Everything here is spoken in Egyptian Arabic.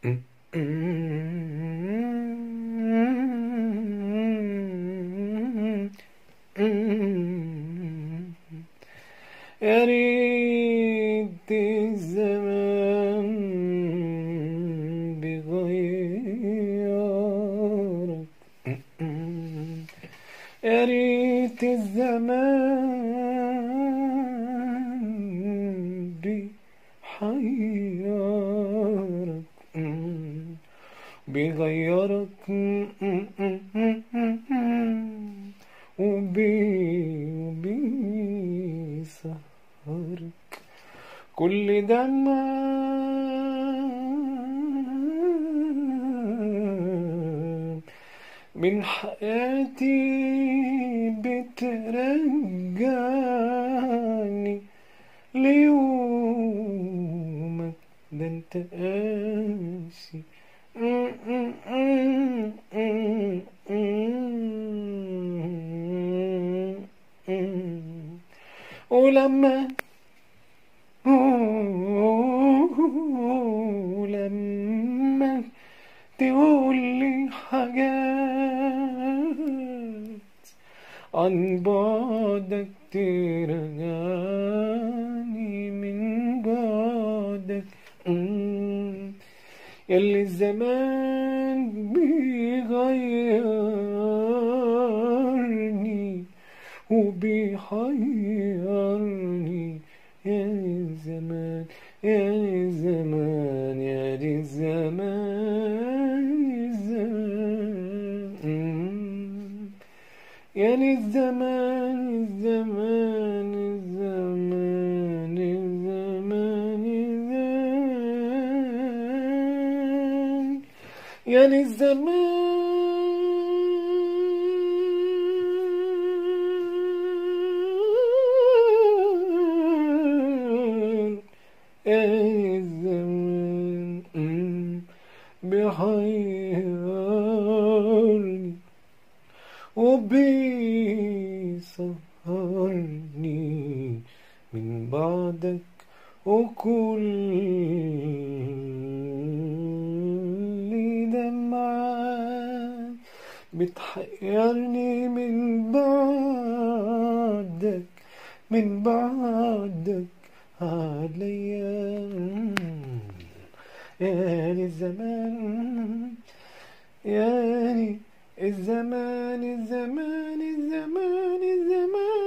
يا ريت الزمان بغيرك يا ريت الزمان بحيرك بيغيرك وبي وبيسهرك كل ده ما من حياتي بترجعني ليومك ده انت قاسي ولما ولما تقول لي حاجات عن بعدك ترجعني من بعدك مم. يلي الزمان بيغيرني وبيحيرني يا الزمان يا الزمان يا الزمان الزمان مم. يا الزمان الزمان الزمان الزمان الزمان يا للزمان يا الزمان مم. بيحيرني وبيسهرني من بعدك وكل دمعة بتحيرني من بعدك من بعدك عليا يا للزمان يا الزمان الزمان الزمان الزمان